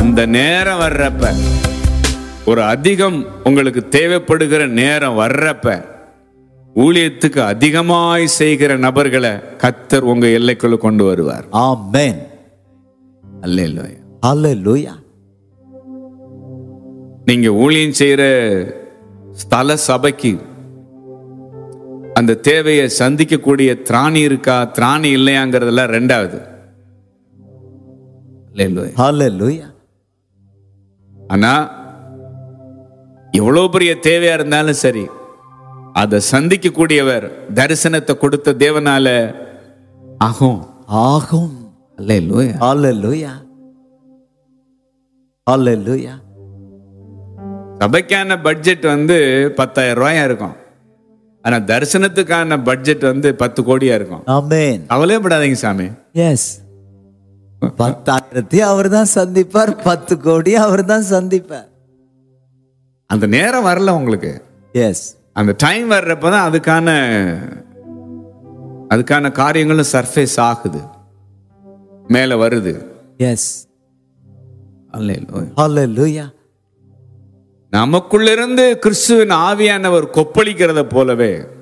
அந்த நேரம் வர்றப்ப ஒரு அதிகம் உங்களுக்கு தேவைப்படுகிற நேரம் வர்றப்ப ஊழியத்துக்கு அதிகமாய் செய்கிற நபர்களை கத்தர் உங்க எல்லைக்குள்ள கொண்டு வருவார் Amen. அல்லேலூயா Hallelujah. நீங்க ஊழியம் செய்யற ஸ்தல சபைக்கு அந்த தேவையை சந்திக்கக்கூடிய திராணி இருக்கா திராணி இல்லையாங்கிறதெல்லாம் ரெண்டாவது அல்லேலூயா. Hallelujah. ஆனா எவ்வளவு பெரிய தேவையா இருந்தாலும் சரி அதை சந்திக்கக்கூடியவர் தரிசனத்தை கொடுத்த தேவனால ஆகும் ஆகும் அல்லேலூயா. Hallelujah. Hallelujah. சபைக்கான பட்ஜெட் வந்து பத்தாயிரம் ரூபாயா இருக்கும் ஆனா தரிசனத்துக்கான பட்ஜெட் வந்து பத்து கோடியா இருக்கும் Amen. கவலையப்படாதீங்க சாமி Yes. பத்தாயிரத்தி அவர் தான் சந்திப்பார் பத்து கோடி அவர் தான் சந்திப்பார் அந்த நேரம் வரல உங்களுக்கு எஸ் அந்த டைம் வர்றப்பதான் அதுக்கான அதுக்கான காரியங்களும் சர்ஃபேஸ் ஆகுது மேல வருது எஸ் அல்லேலூயா. ஹalleluya நமக்குள்ளிருந்து கிறிஸ்துவின் ஆவியானவர் கொப்பளிக்கிறத போலவே